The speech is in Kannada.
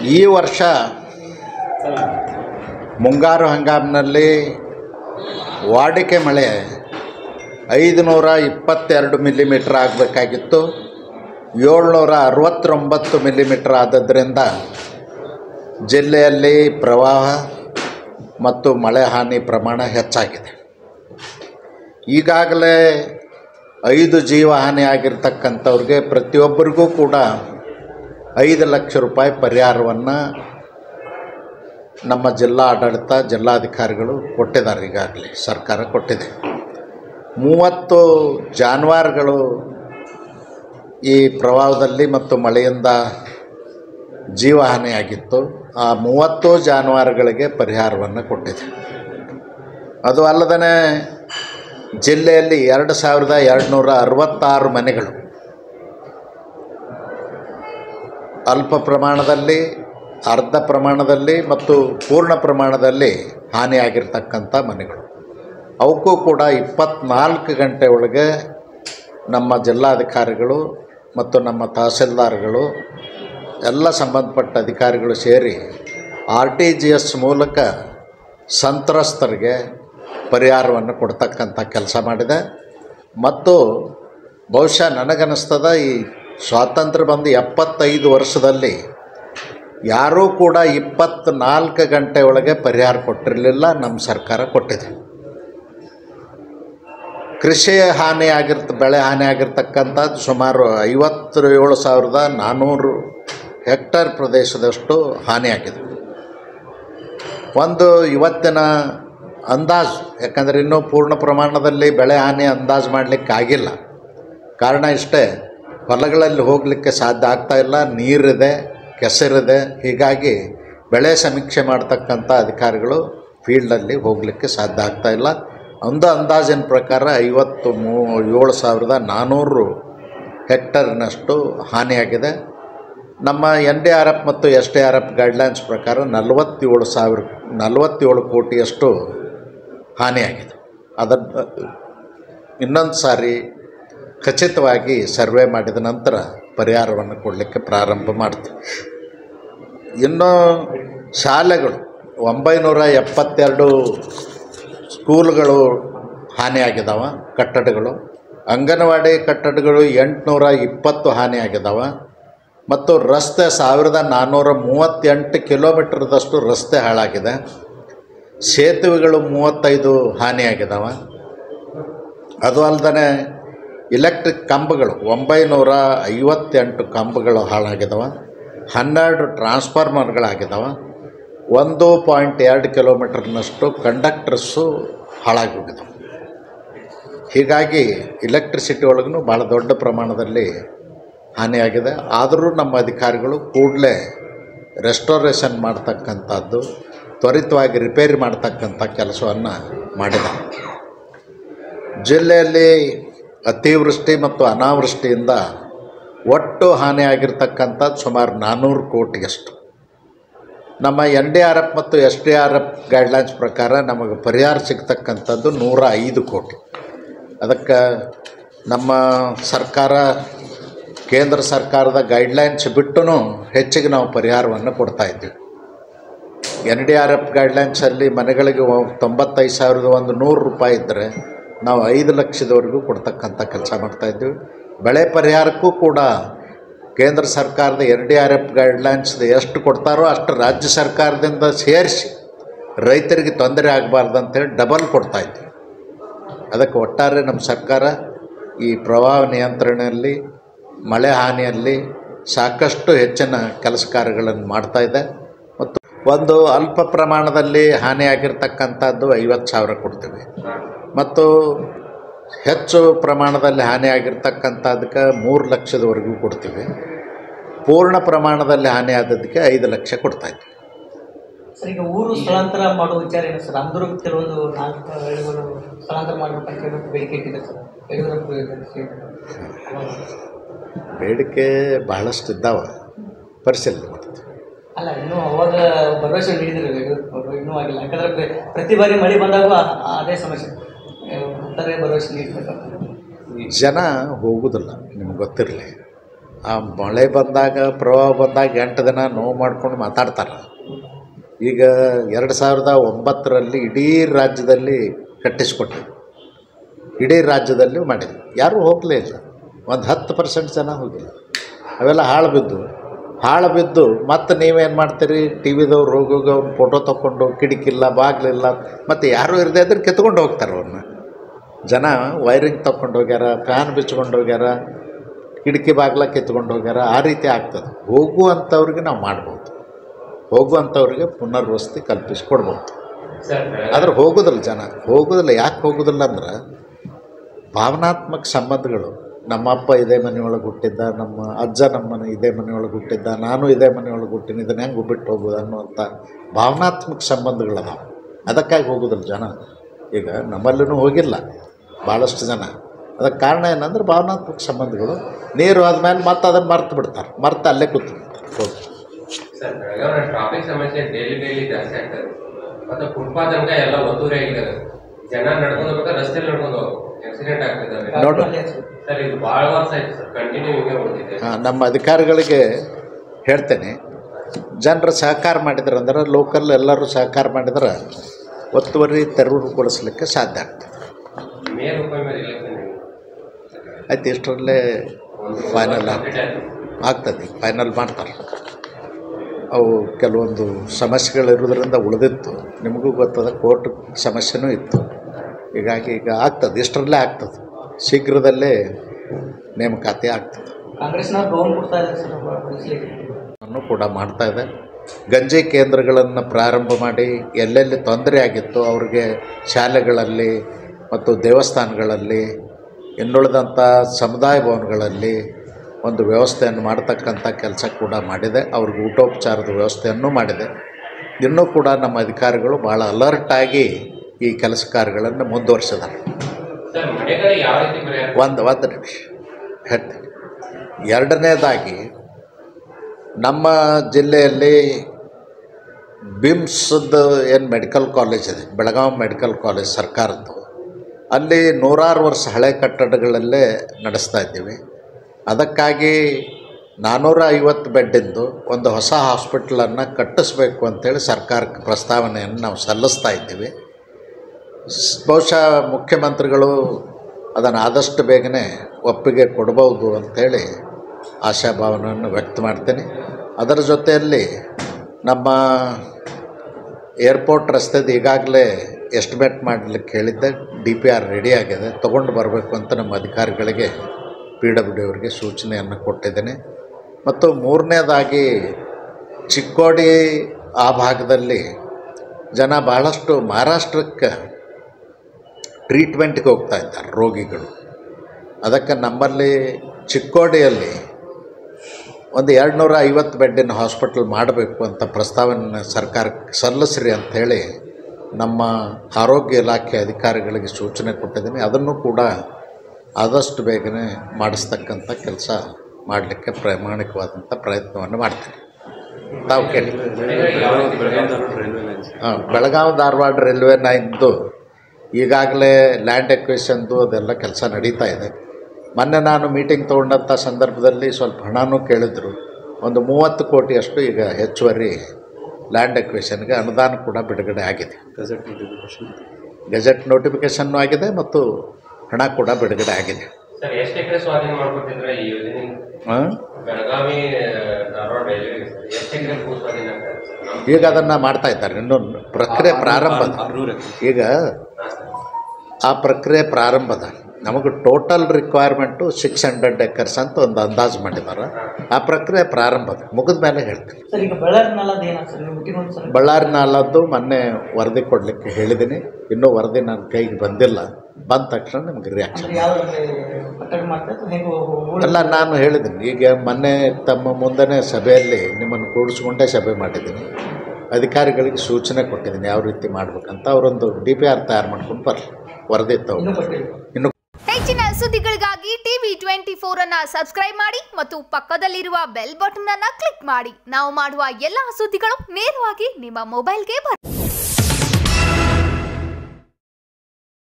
ಈ ವರ್ಷ ಮುಂಗಾರು ಹಂಗಾಮಿನಲ್ಲಿ ವಾಡಿಕೆ ಮಳೆ ಐದುನೂರ ಇಪ್ಪತ್ತೆರಡು ಮಿಲಿಮೀಟ್ರ್ ಆಗಬೇಕಾಗಿತ್ತು ಏಳ್ನೂರ ಅರವತ್ತೊಂಬತ್ತು ಮಿಲಿಮೀಟ್ರ್ ಆದದ್ರಿಂದ ಜಿಲ್ಲೆಯಲ್ಲಿ ಪ್ರವಾಹ ಮತ್ತು ಮಳೆ ಹಾನಿ ಪ್ರಮಾಣ ಹೆಚ್ಚಾಗಿದೆ ಈಗಾಗಲೇ ಐದು ಜೀವ ಹಾನಿ ಆಗಿರ್ತಕ್ಕಂಥವ್ರಿಗೆ ಪ್ರತಿಯೊಬ್ಬರಿಗೂ ಕೂಡ ಐದು ಲಕ್ಷ ರೂಪಾಯಿ ಪರಿಹಾರವನ್ನು ನಮ್ಮ ಜಿಲ್ಲಾ ಆಡಳಿತ ಜಿಲ್ಲಾಧಿಕಾರಿಗಳು ಕೊಟ್ಟಿದ್ದಾರೆ ಈಗಾಗಲೇ ಸರ್ಕಾರ ಕೊಟ್ಟಿದೆ ಮೂವತ್ತು ಜಾನುವಾರುಗಳು ಈ ಪ್ರವಾಹದಲ್ಲಿ ಮತ್ತು ಮಳೆಯಿಂದ ಜೀವಹಾನಿಯಾಗಿತ್ತು ಆ ಮೂವತ್ತು ಜಾನುವಾರುಗಳಿಗೆ ಪರಿಹಾರವನ್ನು ಕೊಟ್ಟಿದೆ ಅದು ಅಲ್ಲದೇ ಜಿಲ್ಲೆಯಲ್ಲಿ ಎರಡು ಸಾವಿರದ ಎರಡುನೂರ ಅರವತ್ತಾರು ಮನೆಗಳು ಅಲ್ಪ ಪ್ರಮಾಣದಲ್ಲಿ ಅರ್ಧ ಪ್ರಮಾಣದಲ್ಲಿ ಮತ್ತು ಪೂರ್ಣ ಪ್ರಮಾಣದಲ್ಲಿ ಹಾನಿಯಾಗಿರ್ತಕ್ಕಂಥ ಮನೆಗಳು ಅವಕ್ಕೂ ಕೂಡ ಇಪ್ಪತ್ನಾಲ್ಕು ಗಂಟೆ ಒಳಗೆ ನಮ್ಮ ಜಿಲ್ಲಾಧಿಕಾರಿಗಳು ಮತ್ತು ನಮ್ಮ ತಹಸೀಲ್ದಾರ್ಗಳು ಎಲ್ಲ ಸಂಬಂಧಪಟ್ಟ ಅಧಿಕಾರಿಗಳು ಸೇರಿ ಆರ್ ಟಿ ಜಿ ಎಸ್ ಮೂಲಕ ಸಂತ್ರಸ್ತರಿಗೆ ಪರಿಹಾರವನ್ನು ಕೊಡ್ತಕ್ಕಂಥ ಕೆಲಸ ಮಾಡಿದೆ ಮತ್ತು ಬಹುಶಃ ನನಗನ್ನಿಸ್ತದ ಈ ಸ್ವಾತಂತ್ರ್ಯ ಬಂದು ಎಪ್ಪತ್ತೈದು ವರ್ಷದಲ್ಲಿ ಯಾರೂ ಕೂಡ ಇಪ್ಪತ್ತ್ನಾಲ್ಕು ಗಂಟೆ ಒಳಗೆ ಪರಿಹಾರ ಕೊಟ್ಟಿರಲಿಲ್ಲ ನಮ್ಮ ಸರ್ಕಾರ ಕೊಟ್ಟಿದೆ ಕೃಷಿ ಹಾನಿ ಆಗಿರ್ತ ಬೆಳೆ ಹಾನಿ ಆಗಿರ್ತಕ್ಕಂಥದ್ದು ಸುಮಾರು ಐವತ್ತೇಳು ಸಾವಿರದ ನಾನ್ನೂರು ಹೆಕ್ಟರ್ ಪ್ರದೇಶದಷ್ಟು ಹಾನಿಯಾಗಿದೆ ಒಂದು ಇವತ್ತಿನ ಅಂದಾಜು ಯಾಕಂದರೆ ಇನ್ನೂ ಪೂರ್ಣ ಪ್ರಮಾಣದಲ್ಲಿ ಬೆಳೆ ಹಾನಿ ಅಂದಾಜು ಮಾಡಲಿಕ್ಕೆ ಆಗಿಲ್ಲ ಕಾರಣ ಇಷ್ಟೇ ಹೊಲಗಳಲ್ಲಿ ಹೋಗಲಿಕ್ಕೆ ಸಾಧ್ಯ ಆಗ್ತಾ ಇಲ್ಲ ನೀರಿದೆ ಕೆಸರಿದೆ ಹೀಗಾಗಿ ಬೆಳೆ ಸಮೀಕ್ಷೆ ಮಾಡ್ತಕ್ಕಂಥ ಅಧಿಕಾರಿಗಳು ಫೀಲ್ಡಲ್ಲಿ ಹೋಗಲಿಕ್ಕೆ ಸಾಧ್ಯ ಆಗ್ತಾ ಇಲ್ಲ ಒಂದು ಅಂದಾಜಿನ ಪ್ರಕಾರ ಐವತ್ತು ಮೂ ಏಳು ಸಾವಿರದ ನಾನ್ನೂರು ಹೆಕ್ಟರ್ನಷ್ಟು ಹಾನಿಯಾಗಿದೆ ನಮ್ಮ ಎನ್ ಡಿ ಆರ್ ಎಫ್ ಮತ್ತು S D R F guidelines ಪ್ರಕಾರ ನಲವತ್ತೇಳು ಸಾವಿರ ನಲವತ್ತೇಳು ಕೋಟಿಯಷ್ಟು ಹಾನಿಯಾಗಿದೆ ಅದನ್ನು ಇನ್ನೊಂದು ಸಾರಿ ಖಚಿತವಾಗಿ ಸರ್ವೆ ಮಾಡಿದ ನಂತರ ಪರಿಹಾರವನ್ನು ಕೊಡಲಿಕ್ಕೆ ಪ್ರಾರಂಭ ಮಾಡ್ತೀವಿ ಇನ್ನು ಶಾಲೆಗಳು ಒಂಬೈನೂರ ಎಪ್ಪತ್ತೆರಡು ಸ್ಕೂಲ್ಗಳು ಹಾನಿಯಾಗಿದ್ದಾವ ಕಟ್ಟಡಗಳು ಅಂಗನವಾಡಿ ಕಟ್ಟಡಗಳು ಎಂಟುನೂರ ಇಪ್ಪತ್ತು ಹಾನಿಯಾಗಿದ್ದಾವ ಮತ್ತು ರಸ್ತೆ ಸಾವಿರದ ನಾನ್ನೂರ ಮೂವತ್ತೆಂಟು ಕಿಲೋಮೀಟ್ರ್ದಷ್ಟು ರಸ್ತೆ ಹಾಳಾಗಿದೆ ಸೇತುವೆಗಳು ಮೂವತ್ತೈದು ಹಾನಿಯಾಗಿದ್ದಾವೆ ಅದು ಅಲ್ಲದೆ ಇಲೆಕ್ಟ್ರಿಕ್ ಕಂಬಗಳು ಒಂಬೈನೂರ ಐವತ್ತೆಂಟು ಕಂಬಗಳು ಹಾಳಾಗಿದ್ದಾವೆ ಹನ್ನೆರಡು ಟ್ರಾನ್ಸ್ಫಾರ್ಮರ್ಗಳಾಗಿದ್ದಾವೆ ಒಂದು ಪಾಯಿಂಟ್ ಎರಡು ಕಿಲೋಮೀಟರ್ನಷ್ಟು ಕಂಡಕ್ಟರ್ಸು ಹಾಳಾಗಿ ಹೋಗಿದ್ದಾವೆ ಹೀಗಾಗಿ ಇಲೆಕ್ಟ್ರಿಸಿಟಿ ಒಳಗೂ ಭಾಳ ದೊಡ್ಡ ಪ್ರಮಾಣದಲ್ಲಿ ಹಾನಿಯಾಗಿದೆ ಆದರೂ ನಮ್ಮ ಅಧಿಕಾರಿಗಳು ಕೂಡಲೇ ರೆಸ್ಟೋರೇಷನ್ ಮಾಡ್ತಕ್ಕಂಥದ್ದು ತ್ವರಿತವಾಗಿ ರಿಪೇರಿ ಮಾಡ್ತಕ್ಕಂಥ ಕೆಲಸವನ್ನು ಮಾಡಿದ್ದಾರೆ ಜಿಲ್ಲೆಯಲ್ಲಿ ಅತಿವೃಷ್ಟಿ ಮತ್ತು ಅನಾವೃಷ್ಟಿಯಿಂದ ಒಟ್ಟು ಹಾನಿಯಾಗಿರ್ತಕ್ಕಂಥದ್ದು ಸುಮಾರು ನಾನ್ನೂರು ಕೋಟಿಯಷ್ಟು ನಮ್ಮ ಎನ್ ಡಿ ಆರ್ ಎಫ್ ಮತ್ತು S D R F guidelines ಪ್ರಕಾರ ನಮಗೆ ಪರಿಹಾರ ಸಿಗ್ತಕ್ಕಂಥದ್ದು ನೂರ ಐದು ಕೋಟಿ ಅದಕ್ಕೆ ನಮ್ಮ ಸರ್ಕಾರ ಕೇಂದ್ರ ಸರ್ಕಾರದ ಗೈಡ್ಲೈನ್ಸ್ ಬಿಟ್ಟು ಹೆಚ್ಚಿಗೆ ನಾವು ಪರಿಹಾರವನ್ನು ಕೊಡ್ತಾಯಿದ್ದೀವಿ ಎನ್ ಡಿ ಆರ್ ಎಫ್ ಗೈಡ್ಲೈನ್ಸಲ್ಲಿ ಮನೆಗಳಿಗೆ ಒ- ತೊಂಬತ್ತೈದು ಸಾವಿರದ ಒಂದು ನೂರು ರೂಪಾಯಿ ಇದ್ದರೆ ನಾವು ಐದು ಲಕ್ಷದವರೆಗೂ ಕೊಡ್ತಕ್ಕಂಥ ಕೆಲಸ ಮಾಡ್ತಾಯಿದ್ದೀವಿ ಬೆಳೆ ಪರಿಹಾರಕ್ಕೂ ಕೂಡ ಕೇಂದ್ರ ಸರ್ಕಾರದ N D R F guidelines ಎಷ್ಟು ಕೊಡ್ತಾರೋ ಅಷ್ಟು ರಾಜ್ಯ ಸರ್ಕಾರದಿಂದ ಸೇರಿಸಿ ರೈತರಿಗೆ ತೊಂದರೆ ಆಗಬಾರ್ದು ಅಂತೇಳಿ ಡಬಲ್ ಕೊಡ್ತಾಯಿದ್ದೀವಿ ಅದಕ್ಕೆ ಒಟ್ಟಾರೆ ನಮ್ಮ ಸರ್ಕಾರ ಈ ಪ್ರವಾಹ ನಿಯಂತ್ರಣೆಯಲ್ಲಿ ಮಳೆ ಹಾನಿಯಲ್ಲಿ ಸಾಕಷ್ಟು ಹೆಚ್ಚಿನ ಕೆಲಸ ಕಾರ್ಯಗಳನ್ನು ಮಾಡ್ತಾ ಇದೆ ಮತ್ತು ಒಂದು ಅಲ್ಪ ಪ್ರಮಾಣದಲ್ಲಿ ಹಾನಿಯಾಗಿರ್ತಕ್ಕಂಥದ್ದು ಐವತ್ತು ಸಾವಿರ ಕೊಡ್ತೀವಿ ಮತ್ತು ಹೆಚ್ಚು ಪ್ರಮಾಣದಲ್ಲಿ ಹಾನಿಯಾಗಿರ್ತಕ್ಕಂಥದ್ದಕ್ಕೆ ಮೂರು ಲಕ್ಷದವರೆಗೂ ಕೊಡ್ತೀವಿ ಪೂರ್ಣ ಪ್ರಮಾಣದಲ್ಲಿ ಹಾನಿ ಆದದ್ದಕ್ಕೆ ಐದು ಲಕ್ಷ ಕೊಡ್ತಾಯಿದ್ವಿ ಸರ್ ಈಗ ಊರು ಸ್ಥಳಾಂತರ ಮಾಡುವ ವಿಚಾರ ಏನು ಸರ್ ಅಂದರೂ ಕೆಲವೊಂದು ನಾಲ್ಕು ಹಳ್ಳಿಗಳು ಸ್ಥಳಾಂತರ ಮಾಡಬೇಕಂತ ಹೇಳ್ಬಿಟ್ಟು ಬೇಡಿಕೆ ಇಟ್ಟಿದೆ ಸರ್ ಯಡಿಯೂರಪ್ಪ ಬೇಡಿಕೆ ಬಹಳಷ್ಟು ಇದ್ದಾವೆ ಪರಿಶೀಲನೆ ಮಾಡ್ತೀವಿ ಅಲ್ಲ ಇನ್ನೂ ಅವಾಗ ಭರವಸೆ ನೀಡಿದ್ರು ಯಡಿಯೂರಪ್ಪ ಅವರು ಇನ್ನೂ ಆಗಿಲ್ಲ ಯಾಕಂದ್ರೆ ಬೆ- ಪ್ರತಿ ಬಾರಿ ಮಳೆ ಬಂದಾಗ ಅದೇ ಸಮಸ್ಯೆ ಅಂತಾರೆ ಭರವಸೆ ನೀಡಬೇಕು ಜನ ಹೋಗುವುದಿಲ್ಲ ನಿಮ್ಗೆ ಗೊತ್ತಿರಲಿ ಆ ಮಳೆ ಬಂದಾಗ ಪ್ರವಾಹ ಬಂದಾಗ ಎಂಟು ದಿನ ನೋವು ಮಾಡ್ಕೊಂಡು ಮಾತಾಡ್ತಾರೆ ಈಗ ಎರಡು ಸಾವಿರದ ಒಂಬತ್ತರಲ್ಲಿ ಇಡೀ ರಾಜ್ಯದಲ್ಲಿ ಕಟ್ಟಿಸ್ಕೊಟ್ಟಿವಿ ಇಡೀ ರಾಜ್ಯದಲ್ಲಿ ಮಾಡಿದ್ವಿ ಯಾರೂ ಹೋಗಲೇ ಇಲ್ಲ ಒಂದು ಹತ್ತು ಪರ್ಸೆಂಟ್ ಜನ ಹೋಗಿಲ್ಲ ಅವೆಲ್ಲ ಹಾಳು ಬಿದ್ದು ಹಾಳು ಬಿದ್ದು ಮತ್ತೆ ನೀವೇನು ಮಾಡ್ತೀರಿ ಟಿ ವಿದವ್ರು ಹೋಗೋಗಿ ಅವ್ನ ಫೋಟೋ ತೊಗೊಂಡು ಕಿಟಕಿಲ್ಲ ಬಾಗಿಲಿಲ್ಲ ಮತ್ತು ಯಾರೂ ಇರದೇ ಇದ್ರೆ ಕಿತ್ಕೊಂಡು ಹೋಗ್ತಾರೆ ಅವನ್ನ ಜನ ವೈರಿಂಗ್ ತೊಗೊಂಡು ಹೋಗ್ಯಾರ ಫ್ಯಾನ್ ಬಿಚ್ಕೊಂಡು ಹೋಗ್ಯಾರ ಕಿಟಕಿ ಬಾಗಿಲ ಕಿತ್ಕೊಂಡು ಹೋಗ್ಯಾರ ಆ ರೀತಿ ಆಗ್ತದೆ ಹೋಗುವಂಥವ್ರಿಗೆ ನಾವು ಮಾಡ್ಬೋದು ಹೋಗುವಂಥವ್ರಿಗೆ ಪುನರ್ವಸತಿ ಕಲ್ಪಿಸ್ಕೊಡ್ಬೋದು ಆದ್ರೆ ಹೋಗೋದಿಲ್ಲ ಜನ ಹೋಗೋದಿಲ್ಲ ಯಾಕೆ ಹೋಗೋದಿಲ್ಲ ಅಂದ್ರೆ ಭಾವನಾತ್ಮಕ ಸಂಬಂಧಗಳು ನಮ್ಮ ಅಪ್ಪ ಇದೇ ಮನೆಯೊಳಗೆ ಹುಟ್ಟಿದ್ದ ನಮ್ಮ ಅಜ್ಜ ನಮ್ಮನ ಇದೇ ಮನೆಯೊಳಗೆ ಹುಟ್ಟಿದ್ದ ನಾನು ಇದೇ ಮನೆಯೊಳಗೆ ಹುಟ್ಟಿನಿ ಇದನ್ನು ಹೆಂಗೆ ಬಿಟ್ಟು ಹೋಗೋದು ಅನ್ನುವಂಥ ಭಾವನಾತ್ಮಕ ಸಂಬಂಧಗಳದಾವೆ ಅದಕ್ಕಾಗಿ ಹೋಗೋದಿಲ್ಲ ಜನ ಈಗ ನಮ್ಮಲ್ಲೂ ಹೋಗಿಲ್ಲ ಭಾಳಷ್ಟು ಜನ ಅದಕ್ಕೆ ಕಾರಣ ಏನಂದ್ರೆ ಭಾವನಾತ್ಮಕ ಸಂಬಂಧಗಳು ನೀರು ಆದ್ಮೇಲೆ ಮತ್ತೆ ಅದನ್ನು ಮರ್ತು ಬಿಡ್ತಾರೆ ಮರ್ತು ಅಲ್ಲೇ ಕೂತು ಹೋಗಿ ಸರ್ ಬೆಳಗಾವಿ ಟ್ರಾಫಿಕ್ ಸಮಸ್ಯೆ ಡೈಲಿ ಡೈಲಿ ಜಾಸ್ತಿ ಆಗ್ತದೆ ಮತ್ತೆ ಫುಟ್ಪಾತ್ ತನಕ ಎಲ್ಲ ಒತ್ತುವರಿ ಆಗಿದ್ದಾರೆ ಜನ ನಡ್ಕೊಂಡು ಹೋಗ್ಬೇಕಾದ್ರೆ ರಸ್ತೆಯಲ್ಲಿ ನಡ್ಕೊಂಡು ಹೋಗ್ಬೇಕು ಆಕ್ಸಿಡೆಂಟ್ ಆಗ್ತಿದ್ದಾವೆ ನೋಡು. ಸರ್ ಇದು ಭಾಳ ವರ್ಷ ಆಯ್ತು ಸರ್ ಕಂಟಿನ್ಯೂ ಹಿಂಗೆ ಉಳಿದಿದೆ ಆ, ನಮ್ಮ ಅಧಿಕಾರಿಗಳಿಗೆ ಹೇಳ್ತೇನೆ ಜನರು ಸಹಕಾರ ಮಾಡಿದ್ರೆ ಅಂದ್ರೆ ಲೋಕಲ್ ಎಲ್ಲರೂ ಸಹಕಾರ ಮಾಡಿದ್ರೆ ಒತ್ತುವರಿ ತೆರವುಗೊಳಿಸ್ಲಿಕ್ಕೆ ಸಾಧ್ಯ ಆಗ್ತದೆ ಮೇ ರೂಪಾಯಿ ಮೇಲೆ ಇಲೆಕ್ಷನ್ ಆಯ್ತು ಇಷ್ಟರಲ್ಲೇ ಫೈನಲ್ ಕಂಪ್ಲೀಟ್ ಆಯ್ತು ಆಗ್ತದೆ ಫೈನಲ್ ಮಾಡ್ತಾರೆ ಅವು ಕೆಲವೊಂದು ಸಮಸ್ಯೆಗಳಿರೋದ್ರಿಂದ ಉಳಿದಿತ್ತು ನಿಮಗೂ ಗೊತ್ತದ ಕೋರ್ಟ್ ಸಮಸ್ಯೆನೂ ಇತ್ತು ಹೀಗಾಗಿ ಈಗ ಆಗ್ತದೆ ಇಷ್ಟರಲ್ಲೇ ಆಗ್ತದೆ ಶೀಘ್ರದಲ್ಲೇ ನೇಮಕಾತಿ ಆಗ್ತದೆ ಕಾಂಗ್ರೆಸ್ನವ್ರು ಲೋನ್ ಕೊಡ್ತಾ ಇದ್ದಾರೆ ಸರ್ ಉಳಿಸ್ಲಿಕ್ಕೆ ಅನ್ನು ಕೂಡ ಮಾಡ್ತಾ ಇದೆ ಗಂಜಿ ಕೇಂದ್ರಗಳನ್ನು ಪ್ರಾರಂಭ ಮಾಡಿ ಎಲ್ಲೆಲ್ಲಿ ತೊಂದರೆ ಆಗಿತ್ತು ಅವ್ರಿಗೆ ಶಾಲೆಗಳಲ್ಲಿ ಮತ್ತು ದೇವಸ್ಥಾನಗಳಲ್ಲಿ ಇನ್ನುಳಿದಂಥ ಸಮುದಾಯ ಭವನಗಳಲ್ಲಿ ಒಂದು ವ್ಯವಸ್ಥೆಯನ್ನು ಮಾಡ್ತಕ್ಕಂಥ ಕೆಲಸ ಕೂಡ ಮಾಡಿದೆ ಅವ್ರಿಗೆ ಊಟೋಪಚಾರದ ವ್ಯವಸ್ಥೆಯನ್ನು ಮಾಡಿದೆ ಇನ್ನೂ ಕೂಡ ನಮ್ಮ ಅಧಿಕಾರಿಗಳು ಭಾಳ ಅಲರ್ಟಾಗಿ ಈ ಕೆಲಸ ಕಾರ್ಯಗಳನ್ನು ಮುಂದುವರಿಸಿದ್ದಾರೆ ಸರ್ ಮನೆಗಳಿಗೆ ಯಾವ ರೀತಿ ಪರಿಹಾರ ಒಂದು ಒಂದು ನಿಮಿಷ ಹೇಳ್ತೀನಿ ಎರಡನೇದಾಗಿ ನಮ್ಮ ಜಿಲ್ಲೆಯಲ್ಲಿ ಬಿಮ್ಸ್ದು ಏನು ಮೆಡಿಕಲ್ ಕಾಲೇಜ್ ಇದೆ ಬೆಳಗಾವಿ ಮೆಡಿಕಲ್ ಕಾಲೇಜ್ ಸರ್ಕಾರದ್ದು ಅಲ್ಲಿ ನೂರಾರು ವರ್ಷ ಹಳೆ ಕಟ್ಟಡಗಳಲ್ಲೇ ನಡೆಸ್ತಾ ಇದ್ದೀವಿ ಅದಕ್ಕಾಗಿ ನಾನ್ನೂರ ಐವತ್ತು ಬೆಡ್ಡಿಂದು ಒಂದು ಹೊಸ ಹಾಸ್ಪಿಟ್ಲನ್ನು ಕಟ್ಟಿಸ್ಬೇಕು ಅಂತೇಳಿ ಸರ್ಕಾರಕ್ಕೆ ಪ್ರಸ್ತಾವನೆಯನ್ನು ನಾವು ಸಲ್ಲಿಸ್ತಾ ಇದ್ದೀವಿ ಸ್- ಬಹುಶಃ ಮುಖ್ಯಮಂತ್ರಿಗಳು ಅದನ್ನು ಆದಷ್ಟು ಬೇಗನೆ ಒಪ್ಪಿಗೆ ಕೊಡ್ಬೋದು ಅಂಥೇಳಿ ಆಶಾಭಾವನೆಯನ್ನು ವ್ಯಕ್ತ ಮಾಡ್ತೀನಿ ಅದರ ಜೊತೆಯಲ್ಲಿ ನಮ್ಮ ಏರ್ಪೋರ್ಟ್ ರಸ್ತೆದು ಈಗಾಗಲೇ ಎಸ್ಟಿಮೇಟ್ ಮಾಡಲಿಕ್ಕೆ ಹೇಳಿದ್ದೆ ಡಿ ಪಿ ಆರ್ ರೆಡಿ ಆಗಿದೆ ತೊಗೊಂಡು ಬರಬೇಕು ಅಂತ ನಮ್ಮ ಅಧಿಕಾರಿಗಳಿಗೆ ಪಿ ಡಬ್ಲ್ಯೂ ಡಿ ಅವರಿಗೆ ಸೂಚನೆಯನ್ನು ಕೊಟ್ಟಿದ್ದೇನೆ ಮತ್ತು ಮೂರನೇದಾಗಿ ಚಿಕ್ಕೋಡಿ ಆ ಭಾಗದಲ್ಲಿ ಜನ ಭಾಳಷ್ಟು ಮಹಾರಾಷ್ಟ್ರಕ್ಕೆ ಟ್ರೀಟ್ಮೆಂಟ್ಗೆ ಹೋಗ್ತಾ ಇದ್ದಾರೆ ರೋಗಿಗಳು ಅದಕ್ಕೆ ನಮ್ಮಲ್ಲಿ ಚಿಕ್ಕೋಡಿಯಲ್ಲಿ ಒಂದು ಎರಡು ನೂರ ಐವತ್ತು ಬೆಡ್ಡಿನ ಹಾಸ್ಪಿಟಲ್ ಮಾಡಬೇಕು ಅಂತ ಪ್ರಸ್ತಾವನೆ ಸರ್ಕಾರಕ್ಕೆ ಸಲ್ಲಿಸ್ರಿ ಅಂಥೇಳಿ ನಮ್ಮ ಆರೋಗ್ಯ ಇಲಾಖೆ ಅಧಿಕಾರಿಗಳಿಗೆ ಸೂಚನೆ ಕೊಟ್ಟಿದ್ದೀನಿ ಅದನ್ನು ಕೂಡ ಆದಷ್ಟು ಬೇಗನೆ ಮಾಡಿಸ್ತಕ್ಕಂಥ ಕೆಲಸ ಮಾಡಲಿಕ್ಕೆ ಪ್ರಾಮಾಣಿಕವಾದಂಥ ಪ್ರಯತ್ನವನ್ನು ಮಾಡ್ತೀನಿ ತಾವು ಕೇಳಿ ಹಾಂ ಬೆಳಗಾವಿ ಧಾರವಾಡ ರೈಲ್ವೆ ಲೈನ್ದು ಈಗಾಗಲೇ ಲ್ಯಾಂಡ್ ಎಕ್ವೇಷನ್ದು ಅದೆಲ್ಲ ಕೆಲಸ ನಡೀತಾ ಇದೆ ಮೊನ್ನೆ ನಾನು ಮೀಟಿಂಗ್ ತೊಗೊಂಡಂಥ ಸಂದರ್ಭದಲ್ಲಿ ಸ್ವಲ್ಪ ಹಣನೂ ಕೇಳಿದ್ರು ಒಂದು ಮೂವತ್ತು ಕೋಟಿಯಷ್ಟು ಈಗ ಹೆಚ್ಚುವರಿ ಲ್ಯಾಂಡ್ ಎಕ್ವೇಷನ್ಗೆ ಅನುದಾನ ಕೂಡ ಬಿಡುಗಡೆ ಆಗಿದೆ ಗೆಜೆಟ್ ನೋಟಿಫಿಕೇಷನ್ನು ಆಗಿದೆ ಮತ್ತು ಹಣ ಕೂಡ ಬಿಡುಗಡೆ ಆಗಿದೆ ಸರ್ ಎಷ್ಟು ಎಕರೆ ಸ್ವಾಧೀನ ಮಾಡ್ಕೊತಿದ್ರೆ ಈ ಯೋಜನೆ ಹಾಂ ಬೆಳಗಾವಿ ಧಾರವಾಡ ರೈಲ್ವೆ ಎಷ್ಟು ಎಕರೆ ಭೂ ಸ್ವಾಧೀನ ಆಗ್ತದೆ ಸರ್ ನಮ್ಮ ಈಗ ಅದನ್ನು ಮಾಡ್ತಾ ಇದ್ದಾರೆ ಇನ್ನೊಂದು ಪ್ರಕ್ರಿಯೆ ಪ್ರಾರಂಭದ ಈಗ ಹಾಂ ಸರ್ ಆ ಪ್ರಕ್ರಿಯೆ ಪ್ರಾರಂಭದ ನಮಗೆ total requirement six hundred acres ಅಂತ ಒಂದು ಅಂದಾಜು ಮಾಡಿದ್ದಾರೆ ಆ ಪ್ರಕ್ರಿಯೆ ಪ್ರಾರಂಭದ ಮುಗಿದ ಮೇಲೆ ಹೇಳ್ತೀನಿ ಸರ್ ಈಗ ಬಳ್ಳಾರಿ ನಾಲದ ಏನ ಸರ್ ನೀವು ಮೀಟಿಂಗ್ ಒಂದು ಸರ್ ಬಳ್ಳಾರಿ ನಾಲದ್ದು ಮೊನ್ನೆ ವರದಿ ಕೊಡಲಿಕ್ಕೆ ಹೇಳಿದ್ದೀನಿ ಇನ್ನೂ ವರದಿ ನನ್ನ ಕೈಗೆ ಬಂದಿಲ್ಲ ಬಂದ ತಕ್ಷಣ ನಿಮ್ಗೆ ರಿಯಾಕ್ಷನ್ ಅಂದ್ರೆ ಯಾವ ಕಟ್ಟಡ ಮಾಡ್ತಾ ಇತ್ತು ಹೆಂಗೆ ಊರು ಅಲ್ಲ ನಾನು ಹೇಳಿದ್ದೀನಿ ಈಗ ಮೊನ್ನೆ ತಮ್ಮ ಮುಂದೆನೇ ಸಭೆಯಲ್ಲಿ ನಿಮ್ಮನ್ನು ಕೂಡಿಸ್ಕೊಂಡೇ ಸಭೆ ಮಾಡಿದ್ದೀನಿ ಅಧಿಕಾರಿಗಳಿಗೆ ಸೂಚನೆ ಕೊಟ್ಟಿದ್ದೀನಿ ಯಾವ ರೀತಿ ಮಾಡ್ಬೇಕಂತ ಅವರೊಂದು ಡಿ ಪಿ ಆರ್ ತಯಾರು ಮಾಡ್ಕೊಂಡು ಬರಲಿ ವರದಿ ಇನ್ನೂ ತಗೊಂಡು ಕೊಟ್ಟಿಲ್ಲ ಇನ್ನು ಹೆಚ್ಚಿನ ಸುದ್ದಿಗಳಿಗಾಗಿ ಟಿವಿ ಟ್ವೆಂಟಿ ಫೋರ್ ಅನ್ನ ಸಬ್ಸ್ಕ್ರೈಬ್ ಮಾಡಿ ಮತ್ತು ಪಕ್ಕದಲ್ಲಿರುವ ಬೆಲ್ ಬಟನ್ ಅನ್ನ ಕ್ಲಿಕ್ ಮಾಡಿ ನಾವು ಮಾಡುವ ಎಲ್ಲಾ ಸುದ್ದಿಗಳು ನೇರವಾಗಿ ನಿಮ್ಮ ಮೊಬೈಲ್ಗೆ ಬರುತ್ತೆ